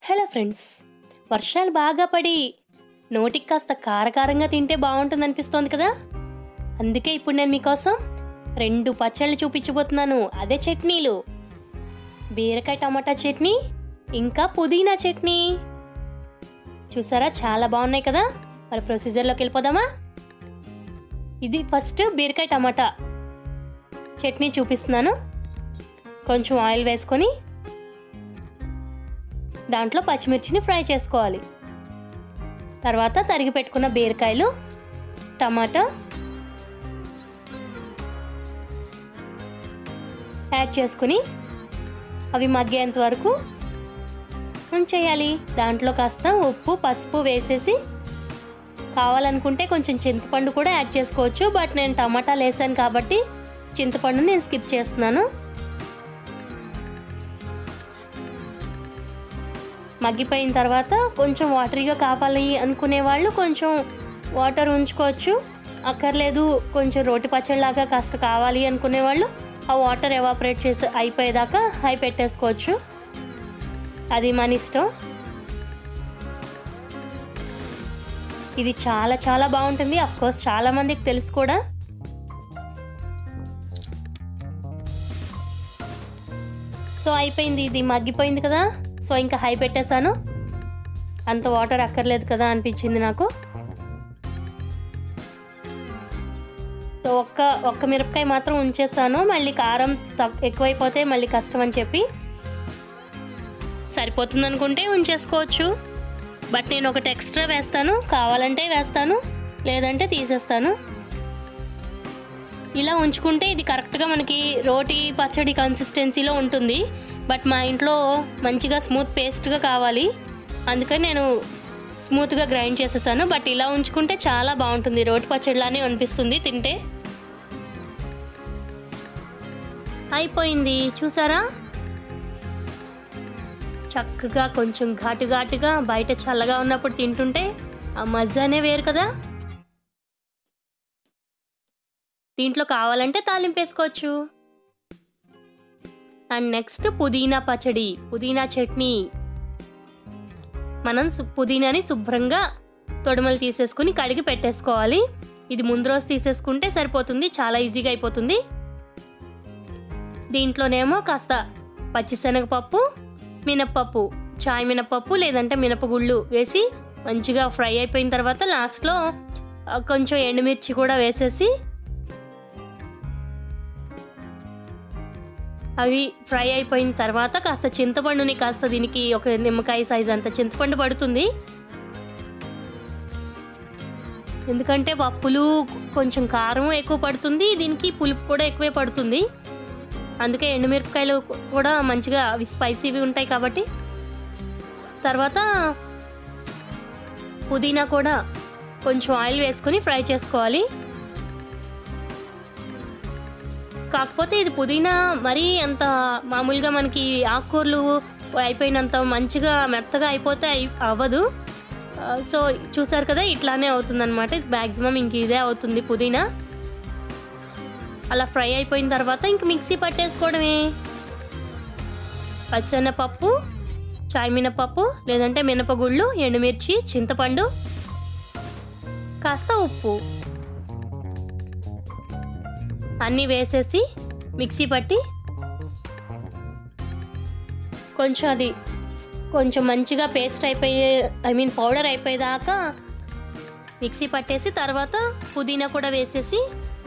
hello friends వర్షాలు బాగా పడి నోటికి కాస్త కారకారంగా తింటే బాగుంటుంది అనిపిస్తోంది కదా అందుకే ఇప్పుడు నేను మీకోసం రెండు పచ్చళ్ళు చూపించబోతున్నాను అదే చట్నీలు బీరకాయ టమాటా చట్నీ ఇంకా పుదీనా చట్నీ చూసారా చాలా బాగున్నాయి కదా మరి ప్రొసీజర్లోకి వెళ్ళిపోదామా ఇది ఫస్ట్ బీరకాయ టమాటా చట్నీ చూపిస్తున్నాను కొంచెం ఆయిల్ వేసుకొని దాంట్లో పచ్చిమిర్చిని ఫ్రై చేసుకోవాలి తర్వాత తరిగి పెట్టుకున్న బీరకాయలు టమాటా యాడ్ చేసుకుని అవి మగ్గేంత వరకు ఉంచేయాలి దాంట్లో కాస్త ఉప్పు పసుపు వేసేసి కావాలనుకుంటే కొంచెం చింతపండు కూడా యాడ్ చేసుకోవచ్చు బట్ నేను టమాటాలు వేసాను కాబట్టి చింతపండు నేను స్కిప్ చేస్తున్నాను మగ్గిపోయిన తర్వాత కొంచెం వాటరీగా కావాలి అనుకునే వాళ్ళు కొంచెం వాటర్ ఉంచుకోవచ్చు అక్కర్లేదు కొంచెం రోటి పచ్చడిలాగా కాస్త కావాలి అనుకునే వాళ్ళు ఆ వాటర్ ఎవాపరేట్ చేసి అయిపోయేదాకా హై పెట్టేసుకోవచ్చు అది మన ఇష్టం ఇది చాలా చాలా బాగుంటుంది అఫ్ కోర్స్ చాలా మందికి తెలుసు కూడా సో అయిపోయింది ఇది మగ్గిపోయింది కదా సో ఇంకా హై పెట్టేశాను అంత వాటర్ అక్కర్లేదు కదా అనిపించింది నాకు సో ఒక్క ఒక్క మిరపకాయ మాత్రం ఉంచేసాను మళ్ళీ కారం తక్ ఎక్కువైపోతే మళ్ళీ కష్టం అని చెప్పి సరిపోతుంది అనుకుంటే ఉంచేసుకోవచ్చు బట్ నేను ఒకటి ఎక్స్ట్రా వేస్తాను కావాలంటే వేస్తాను లేదంటే తీసేస్తాను ఇలా ఉంచుకుంటే ఇది కరెక్ట్గా మనకి రోటీ పచ్చడి కన్సిస్టెన్సీలో ఉంటుంది బట్ మా ఇంట్లో మంచిగా స్మూత్ పేస్ట్గా కావాలి అందుకని నేను స్మూత్గా గ్రైండ్ చేసేసాను బట్ ఇలా ఉంచుకుంటే చాలా బాగుంటుంది రోటి పచ్చడిలానే అనిపిస్తుంది తింటే అయిపోయింది చూసారా చక్కగా కొంచెం ఘాటు ఘాటుగా బయట చల్లగా ఉన్నప్పుడు తింటుంటే ఆ మజానే వేరు కదా దీంట్లో కావాలంటే తాలింపు వేసుకోవచ్చు అండ్ నెక్స్ట్ పుదీనా పచ్చడి పుదీనా చట్నీ మనం సు- పుదీనాని శుభ్రంగా తొడుమలు తీసేసుకుని కడిగి పెట్టేసుకోవాలి ఇది ముందు రోజు తీసేసుకుంటే సరిపోతుంది చాలా ఈజీగా అయిపోతుంది దీంట్లోనేమో కాస్త పచ్చిశనగపప్పు మినప్పప్పు చాయ్ మినప్పప్పు లేదంటే మినపగుళ్ళు వేసి మంచిగా ఫ్రై అయిపోయిన తర్వాత లాస్ట్లో ఆ, కొంచెం ఎండుమిర్చి కూడా వేసేసి అవి ఫ్రై అయిపోయిన తర్వాత కాస్త చింతపండుని కాస్త దీనికి ఒక నిమ్మకాయ సైజ్ అంత చింతపండు పడుతుంది ఎందుకంటే పప్పులు కొంచెం కారం ఎక్కువ పడుతుంది దీనికి పులుపు కూడా ఎక్కువే పడుతుంది అందుకే ఎండుమిరపకాయలు కూడా మంచిగా అవి స్పైసీవి ఉంటాయి కాబట్టి తర్వాత పుదీనా కూడా కొంచెం ఆయిల్ వేసుకొని ఫ్రై చేసుకోవాలి కాకపోతే ఇది పుదీనా మరీ అంత మామూలుగా మనకి ఆకుకూరలు అయిపోయినంత మంచిగా మెత్తగా అయిపోతే అయి- అవ్వదు ఆ, సో చూసారు కదా ఇట్లానే అవుతుందన్నమాట ఇది మ్యాక్సిమం ఇంక ఇదే అవుతుంది పుదీనా అలా ఫ్రై అయిపోయిన తర్వాత ఇంక మిక్సీ పట్టేసుకోవడమే పచ్చెనపప్పు చాయ్ మినపప్పు లేదంటే మినపగుళ్ళు ఎండుమిర్చి చింతపండు కాస్త ఉప్పు అన్నీ వేసేసి మిక్సీ పట్టి కొంచెం అది కొంచెం మంచిగా పేస్ట్ అయిపోయి ఐ మీన్ పౌడర్ అయిపోయేదాకా మిక్సీ పట్టేసి తర్వాత పుదీనా కూడా వేసేసి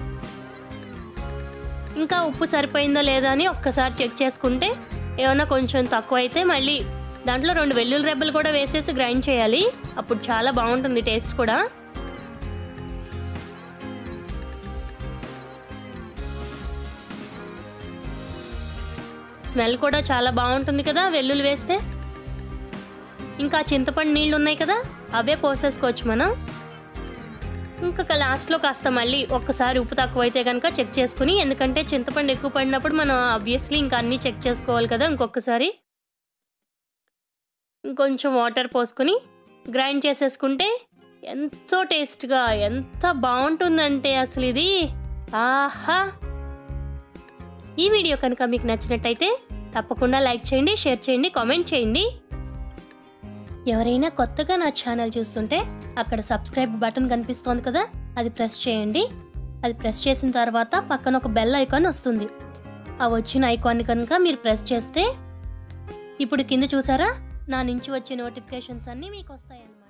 ఇంకా ఉప్పు సరిపోయిందో లేదా అని ఒక్కసారి చెక్ చేసుకుంటే ఏమైనా కొంచెం తక్కువ అయితే మళ్ళీ దాంట్లో రెండు వెల్లుల్లి రెబ్బలు కూడా వేసేసి గ్రైండ్ చేయాలి అప్పుడు చాలా బాగుంటుంది టేస్ట్ కూడా స్మెల్ కూడా చాలా బాగుంటుంది కదా వెల్లుల్లి వేస్తే ఇంకా చింతపండు నీళ్ళు ఉన్నాయి కదా అవే పోసేసుకోవచ్చు మనం ఇంకా లాస్ట్లో కాస్త మళ్ళీ ఒక్కసారి ఉప్పు తక్కువ అయితే కనుక చెక్ చేసుకుని ఎందుకంటే చింతపండు ఎక్కువ పడినప్పుడు మనం ఆబ్వియస్లీ ఇంకా అన్నీ చెక్ చేసుకోవాలి కదా ఇంకొకసారి ఇంకొంచెం వాటర్ పోసుకొని గ్రైండ్ చేసేసుకుంటే ఎంతో టేస్ట్గా ఎంత బాగుంటుందంటే అసలు ఇది ఆహా ఈ వీడియో కనుక మీకు నచ్చినట్టయితే తప్పకుండా లైక్ చేయండి షేర్ చేయండి కామెంట్ చేయండి ఎవరైనా కొత్తగా నా ఛానల్ చూస్తుంటే అక్కడ సబ్స్క్రైబ్ బటన్ కనిపిస్తోంది కదా అది ప్రెస్ చేయండి అది ప్రెస్ చేసిన తర్వాత పక్కన ఒక బెల్ ఐకాన్ వస్తుంది ఆ వచ్చిన ఐకాన్ కనుక మీరు ప్రెస్ చేస్తే ఇప్పుడు కింద చూసారా నా నుంచి వచ్చే నోటిఫికేషన్స్ అన్నీ మీకు వస్తాయన్నమాట